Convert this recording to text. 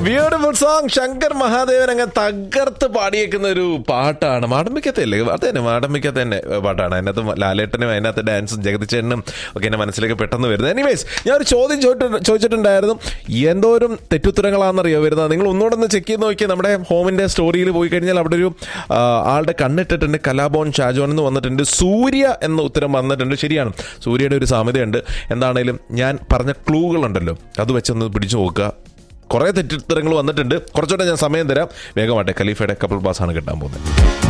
beautiful song Shankar Mahadevan അങ്ങ് തകർത്ത് പാടിയേക്കുന്ന ഒരു പാട്ടാണ് മാടമ്പിക്കത്തല്ലേ അത് തന്നെ മാടമ്പിക്കത്ത് തന്നെ പാട്ടാണ് അതിനകത്ത് ലാലേട്ടനും അതിനകത്ത് ഡാൻസും ജഗതിച്ചേട്ടനും ഒക്കെ എന്റെ മനസ്സിലേക്ക് പെട്ടെന്ന് വരുന്നത് എനിവേസ് ഞാൻ ഒരു ചോദ്യം ചോദിച്ചിട്ട് ചോദിച്ചിട്ടുണ്ടായിരുന്നു എന്തോരം തെറ്റുത്തരങ്ങളാണെന്നറിയോ വരുന്നത് നിങ്ങൾ ഒന്നുകൂടെ ഒന്ന് ചെക്ക് ചെയ്ത് നോക്കിയാൽ നമ്മുടെ ഹോമിന്റെ സ്റ്റോറിയിൽ പോയി കഴിഞ്ഞാൽ അവിടെ ഒരു ആ, ആളുടെ കണ്ണിട്ടിട്ടുണ്ട് കലാഭവൻ ഷാജോൻ എന്ന് വന്നിട്ടുണ്ട് സൂര്യ എന്ന ഉത്തരം വന്നിട്ടുണ്ട് ശരിയാണ് സൂര്യയുടെ ഒരു സാമ്യതയുണ്ട് എന്താണേലും ഞാൻ പറഞ്ഞ ക്ലൂകളുണ്ടല്ലോ അത് വെച്ചൊന്ന് പിടിച്ചു നോക്കുക കുറേ തെറ്റിത്തരങ്ങൾ വന്നിട്ടുണ്ട് കുറച്ചുകൂടെ ഞാൻ സമയം തരാം വേഗമാട്ടെ ഖലീഫയുടെ കപ്പിൾ പാസ് ആണ് കിട്ടാൻ പോകുന്നത്